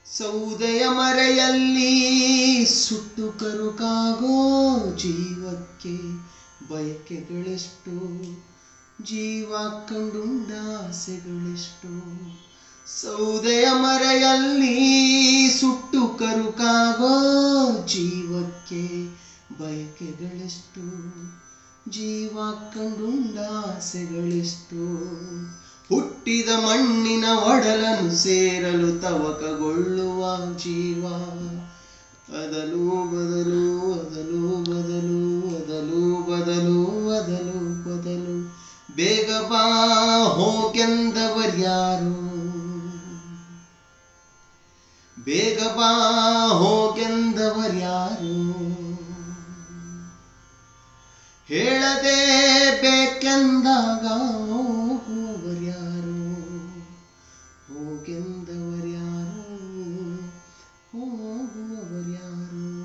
ಸೌದೆಯ ಮರೆಯಲ್ಲಿ ಸುಟ್ಟು ಕರುಕಾಗೋ ಜೀವಕ್ಕೆ ಬಯಕೆಗಳೆಷ್ಟು ಜೀವ ಕಂಡುಂಡಾಸೆಗಳೆಷ್ಟು ಸೌದೆಯ ಮರೆಯಲ್ಲಿ ಸುಟ್ಟು ಕರುಕಾಗೋ ಜೀವಕ್ಕೆ ಬಯಕೆಗಳೆಷ್ಟು ಜೀವ ಕಂಡುಂಡಾಸೆಗಳೆಷ್ಟು ಹುಟ್ಟಿದ ಮಣ್ಣಿನ ಒಡಲನ್ನು ಸೇರಲು ತವಕಗೊಳ್ಳುವ ಜೀವ ಅದಲು ಬದಲು ಅದಲು ಬದಲು ಅದಲು ಬದಲು ಅದಲು ಬದಲು ಬೇಗ ಬಾ ಹೋಗೆಂದವರ್ಯಾರು ಬೇಗ ಬಾ ಹೋಗೆಂದವರ್ಯಾರು ಹೇಳದೆ ಬೇಕೆಂದಾಗ ಹೋಗುವವರ್ಯಾರು ಹೋಗೆಂದವರ್ಯಾರು ಹೋಗುವವರ್ಯಾರು